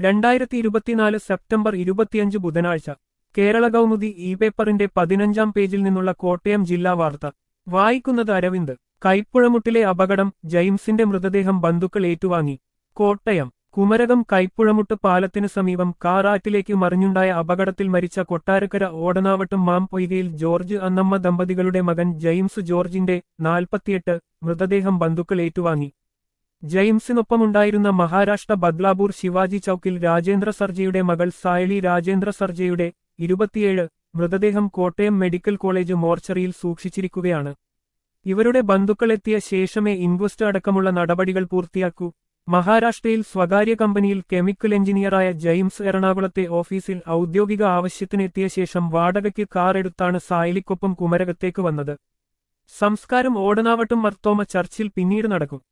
രണ്ടായിരത്തി ഇരുപത്തിനാല് സെപ്റ്റംബർ ഇരുപത്തിയഞ്ച് ബുധനാഴ്ച കേരള കൗമുദി ഇ പേപ്പറിന്റെ പതിനഞ്ചാം പേജിൽ നിന്നുള്ള കോട്ടയം ജില്ലാ വാർത്ത വായിക്കുന്നത് അരവിന്ദ് കൈപ്പുഴമുട്ടിലെ അപകടം ജെയിംസിന്റെ മൃതദേഹം ബന്ധുക്കൾ ഏറ്റുവാങ്ങി കോട്ടയം കുമരകം കൈപ്പുഴമുട്ട് പാലത്തിനു സമീപം കാറാറ്റിലേക്ക് മറിഞ്ഞുണ്ടായ അപകടത്തിൽ മരിച്ച കൊട്ടാരക്കര ഓടനാവട്ടം മാം പൊയ്കയിൽ ജോർജ് അന്നമ്മ ദമ്പതികളുടെ മകൻ ജെയിംസ് ജോർജിന്റെ നാൽപ്പത്തിയെട്ട് മൃതദേഹം ബന്ധുക്കൾ ഏറ്റുവാങ്ങി ജെയിംസിനൊപ്പമുണ്ടായിരുന്ന മഹാരാഷ്ട്ര ബദ്ലാപൂർ ശിവാജി ചൌക്കിൽ രാജേന്ദ്ര സർജയുടെ മകൾ സായലി രാജേന്ദ്ര സർജയുടെ ഇരുപത്തിയേഴ് മൃതദേഹം കോട്ടയം മെഡിക്കൽ കോളേജ് മോർച്ചറിയിൽ സൂക്ഷിച്ചിരിക്കുകയാണ് ഇവരുടെ ബന്ധുക്കളെത്തിയ ശേഷമേ ഇൻക്വസ്റ്റ് അടക്കമുള്ള നടപടികൾ പൂർത്തിയാക്കൂ മഹാരാഷ്ട്രയിൽ സ്വകാര്യ കമ്പനിയിൽ കെമിക്കൽ എഞ്ചിനീയറായ ജെയിംസ് എറണാകുളത്തെ ഓഫീസിൽ ഔദ്യോഗിക ആവശ്യത്തിനെത്തിയ ശേഷം വാടകയ്ക്ക് കാർ എടുത്താണ് സായലിക്കൊപ്പം കുമരകത്തേക്ക് വന്നത് സംസ്കാരം ഓടനാവട്ടം മർത്തോമ ചർച്ചിൽ പിന്നീട് നടക്കും